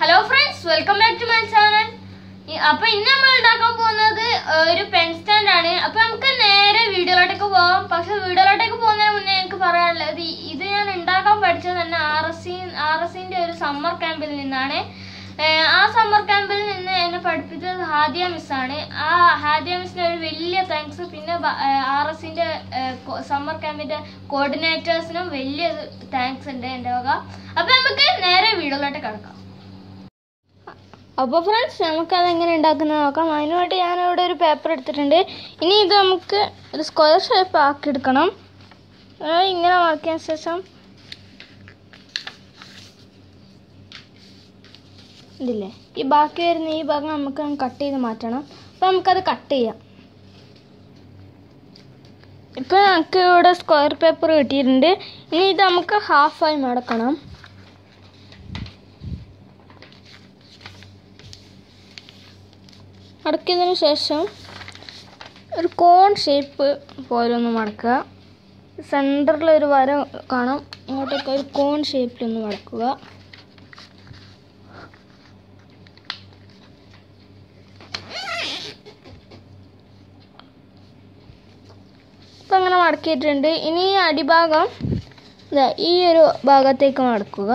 hello friends welcome back to my channel അപ്പൊ ഇന്ന് നമ്മൾ ഉണ്ടാക്കാൻ പോകുന്നത് ഏഹ്, ഒരു പെൻ സ്റ്റാൻഡ് ആണ് അപ്പൊ നമുക്ക് നേരെ വീഡിയോയിലോട്ടേക്ക് പോവാം പക്ഷെ വീഡിയോയിലോട്ടേക്ക് പോകുന്നതിന് മുന്നേ എനിക്ക് പറയാനുള്ളത് ഈ- ഇത് ഞാൻ ഉണ്ടാക്കാൻ പഠിച്ചത് തന്നെ R S C R S സിന്റെ ഒരു സമ്മർ ക്യാമ്പിൽ നിന്നാണ് ഏഹ്, ആ സമ്മർ ക്യാമ്പിൽ നിന്ന് എന്നെ പഠിപ്പിച്ചത് ഹാദിയ മിസ്സാണ് ആ ഹാദിയ മിസ്സിന് ഒരു വലിയ താങ്ക്സ് പിന്നെ ആർ എസിന്റെ സമ്മർ ക്യാമ്പിന്റെ കോർഡിനേറ്റേഴ്സിനും വലിയ താങ്ക്സ് ഉണ്ട് എൻ്റെ വക അപ്പൊ നമുക്ക് നേരെ വീഡിയോയിലോട്ട് കിടക്കാം അപ്പോൾ ഫ്രണ്ട്സ് നമുക്കത് എങ്ങനെ ഉണ്ടാക്കുന്നത് നോക്കാം അതിന് വേണ്ടി ഞാനിവിടെ ഒരു പേപ്പർ എടുത്തിട്ടുണ്ട് ഇനി ഇത് നമുക്ക് ഒരു സ്ക്വയർ ഷേപ്പ് ആക്കി എടുക്കണം അതായത് ഇങ്ങനെ മാർക്കിയ ശേഷം ഇതില്ലേ ഈ ബാക്കി വരുന്ന ഈ ഭാഗം നമുക്ക് കട്ട് ചെയ്ത് മാറ്റണം അപ്പോൾ നമുക്കത് കട്ട് ചെയ്യാം ഇപ്പം നമുക്ക് ഇവിടെ സ്ക്വയർ പേപ്പർ കിട്ടിയിട്ടുണ്ട് ഇനി ഇത് നമുക്ക് ഹാഫായി മടക്കണം മടക്കിയതിന് ശേഷം ഒരു കോൺ ഷേപ്പ് പോലെ ഒന്ന് മടക്കുക സെൻറ്ററിൽ ഒരു വര കാണാം ഇങ്ങോട്ടേക്ക് ഒരു കോൺ ഷേപ്പിലൊന്ന് മടക്കുക ഇപ്പം അങ്ങനെ മടക്കിയിട്ടുണ്ട് ഇനി ഈ അടിഭാഗം ദാ ഈ ഒരു ഭാഗത്തേക്ക് മടക്കുക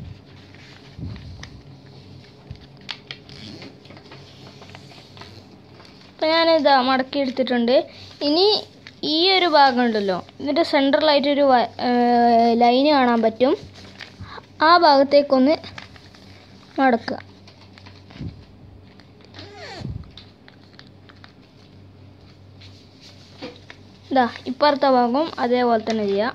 ഇപ്പം ഞാനിതാ മടക്കി എടുത്തിട്ടുണ്ട് ഇനി ഈ ഒരു ഭാഗം ഉണ്ടല്ലോ ഇതിൻ്റെ സെൻട്രലായിട്ടൊരു ലൈന് കാണാൻ പറ്റും ആ ഭാഗത്തേക്കൊന്ന് മടക്കുക ഇതാ ഇപ്പുറത്തെ ഭാഗം അതേപോലെ തന്നെ ചെയ്യാം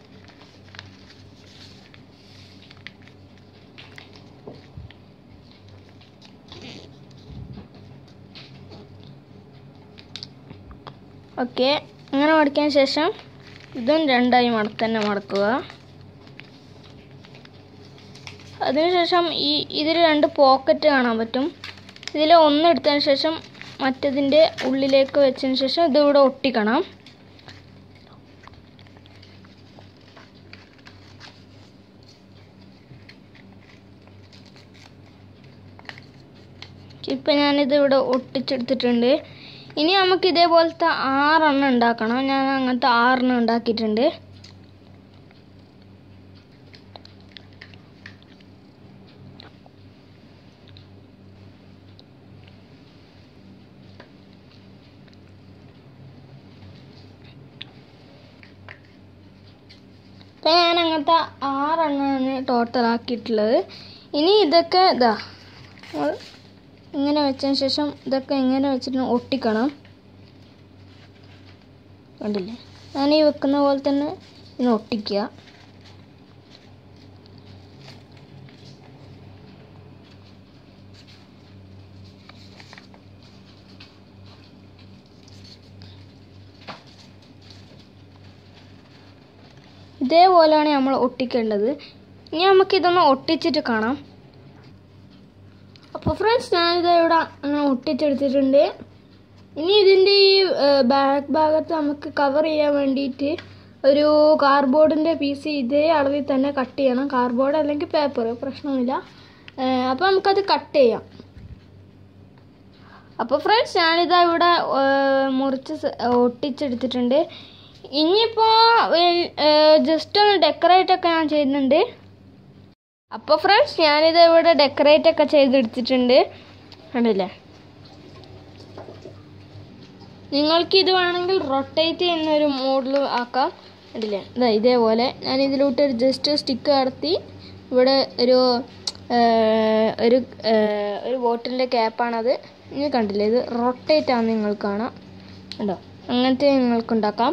ഓക്കെ അങ്ങനെ മടക്കിയതിന് ശേഷം ഇതും രണ്ടായി മട തന്നെ മടക്കുക അതിനുശേഷം ഈ ഇതിൽ രണ്ട് പോക്കറ്റ് കാണാൻ പറ്റും ഇതിൽ ഒന്ന് എടുത്തതിന് ശേഷം മറ്റതിൻ്റെ ഉള്ളിലേക്ക് വെച്ചതിന് ശേഷം ഇതിവിടെ ഒട്ടിക്കണം ഇപ്പം ഞാനിത് ഇവിടെ ഒട്ടിച്ചെടുത്തിട്ടുണ്ട് ഇനി നമുക്ക് ഇതേപോലത്തെ ആറെണ്ണം ഉണ്ടാക്കണം ഞാൻ അങ്ങനത്തെ ആറെണ്ണം ഉണ്ടാക്കിയിട്ടുണ്ട് ഇപ്പം ഞാൻ അങ്ങനത്തെ ആറെണ്ണമാണ് ടോട്ടൽ ആക്കിയിട്ടുള്ളത് ഇനി ഇതൊക്കെ ഇതാ നമ്മൾ ഇങ്ങനെ വെച്ചതിന് ശേഷം ഇതൊക്കെ ഇങ്ങനെ വെച്ചിട്ട് ഒട്ടിക്കണം കണ്ടില്ലേ ഞാൻ ഈ വെക്കുന്ന പോലെ തന്നെ ഇന്ന് ഒട്ടിക്കുക ഇതേപോലെയാണ് നമ്മൾ ഒട്ടിക്കേണ്ടത് ഇനി നമുക്കിതൊന്ന് ഒട്ടിച്ചിട്ട് കാണാം അപ്പോൾ ഫ്രണ്ട്സ് ഞാനിത് ഇവിടെ അങ്ങനെ ഒട്ടിച്ചെടുത്തിട്ടുണ്ട് ഇനി ഇതിൻ്റെ ഈ ബാക്ക് ഭാഗത്ത് നമുക്ക് കവർ ചെയ്യാൻ വേണ്ടിയിട്ട് ഒരു കാർഡ്ബോർഡിൻ്റെ പീസ് ഇതേ അളവിൽ തന്നെ കട്ട് ചെയ്യണം കാർഡ്ബോർഡ് അല്ലെങ്കിൽ പേപ്പർ പ്രശ്നമില്ല അപ്പോൾ നമുക്കത് കട്ട് ചെയ്യാം അപ്പോൾ ഫ്രണ്ട്സ് ഞാനിതാ ഇവിടെ ഏഹ്, മുറിച്ച് സ- ഒട്ടിച്ചെടുത്തിട്ടുണ്ട് ഇനിയിപ്പോൾ ജസ്റ്റ് ഒന്ന് ഡെക്കറേറ്റ് ഒക്കെ ഞാൻ ചെയ്യുന്നുണ്ട് അപ്പോൾ ഫ്രണ്ട്സ് ഞാനിത് ഇവിടെ ഡെക്കറേറ്റ് ഒക്കെ ചെയ്തെടുത്തിട്ടുണ്ട് കണ്ടില്ലേ നിങ്ങൾക്ക് ഇത് വേണമെങ്കിൽ റൊട്ടേറ്റ് ചെയ്യുന്ന ഒരു മോഡൽ ആക്കാം കണ്ടില്ലേ ഇതാ ഇതേപോലെ ഞാൻ ഇതിലോട്ട് ഒരു ജസ്റ്റ് സ്റ്റിക്ക് കടത്തി ഇവിടെ ഒരു ആ, ഒരു ആ, ഒരു ബോട്ടിലിൻ്റെ ക്യാപ്പാണത് നിങ്ങൾ കണ്ടില്ലേ ഇത് റൊട്ടേറ്റ് ആണെന്ന് നിങ്ങൾക്ക് കാണാം ഉണ്ടോ അങ്ങനത്തെ നിങ്ങൾക്ക് ഉണ്ടാക്കാം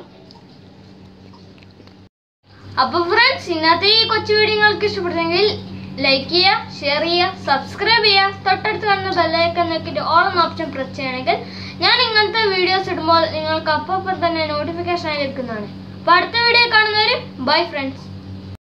അപ്പൊ ഫ്രണ്ട്സ് ഇന്നത്തെ ഈ കൊച്ചു വീഡിയോ നിങ്ങൾക്ക് ഇഷ്ടപ്പെട്ടെങ്കിൽ ലൈക്ക് ചെയ്യുക ഷെയർ ചെയ്യുക സബ്സ്ക്രൈബ് ചെയ്യുക തൊട്ടടുത്ത് കാണുന്ന ബെല്ലൈക്കൻ നോക്കിയിട്ട് ഓൾ എന്ന ഓപ്ഷൻ പ്രസ് ചെയ്യണമെങ്കിൽ ഞാൻ ഇങ്ങനത്തെ വീഡിയോസ് ഇടുമ്പോൾ നിങ്ങൾക്ക് അപ്പം തന്നെ നോട്ടിഫിക്കേഷൻ ആയി ലഭിക്കുന്നതാണ് അപ്പൊ അടുത്ത വീഡിയോ കാണുന്നവര് ബൈ ഫ്രണ്ട്സ്